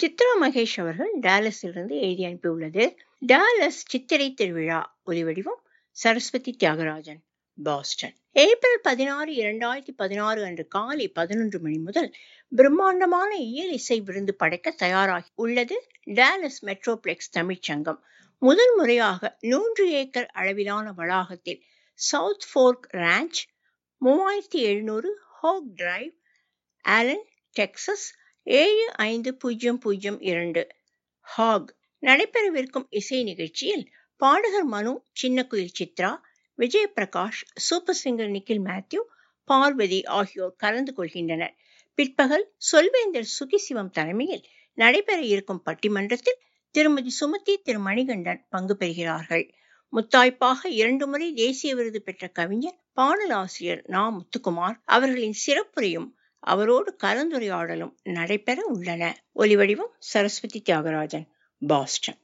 சித்ரா மகேஷ் அவர்கள் டாலஸிலிருந்து எழுதி அனுப்பியுள்ளது டாலஸ் சித்திரை திருவிழா ஒலிவடிவம் சரஸ்வதி தியாகராஜன் பாஸ்டன் ஏப்ரல் பதினாறு இரண்டாயிரத்தி பதினாறு அன்று காலை பதினொன்று மணி முதல் பிரம்மாண்டமான இயல் இசை விருந்து படைக்க தயாராகி உள்ளது டாலஸ் மெட்ரோபிளெக்ஸ் தமிழ்ச்சங்கம் முதல் முறையாக நூன்று ஏக்கர் அளவிலான வளாகத்தில் சவுத் ஃபோர்க் ரேஞ்ச் மூவாயிரத்தி எழுநூறு ஹோக் டிரைவ் ஆலன் டெக்சஸ் ஏழு ஐந்து பூஜ்ஜியம் பூஜ்ஜியம் இரண்டு ஹாக் நடைபெறவிருக்கும் இசை நிகழ்ச்சியில் பாடகர் Manu Chinnakuyil Chithra Vijayaprakash super singer Nikhil Mathew Parvathy ஆகியோர் கலந்து கொள்கின்றனர் பிற்பகல் சொல்வேந்தர் சுகிசிவம் தலைமையில் நடைபெற இருக்கும் பட்டிமன்றத்தில் திருமதி சுமதி திரு மணிகண்டன் பங்கு பெறுகிறார்கள் முத்தாய்ப்பாக இரண்டு முறை தேசிய விருது பெற்ற கவிஞர் பாடலாசிரியர் நா முத்துக்குமார் அவர்களின் சிறப்புரையும் அவரோடு கலந்துரையாடலும் நடைபெற உள்ளன ஒலிவடிவம் சரஸ்வதி தியாகராஜன் பாஸ்டன்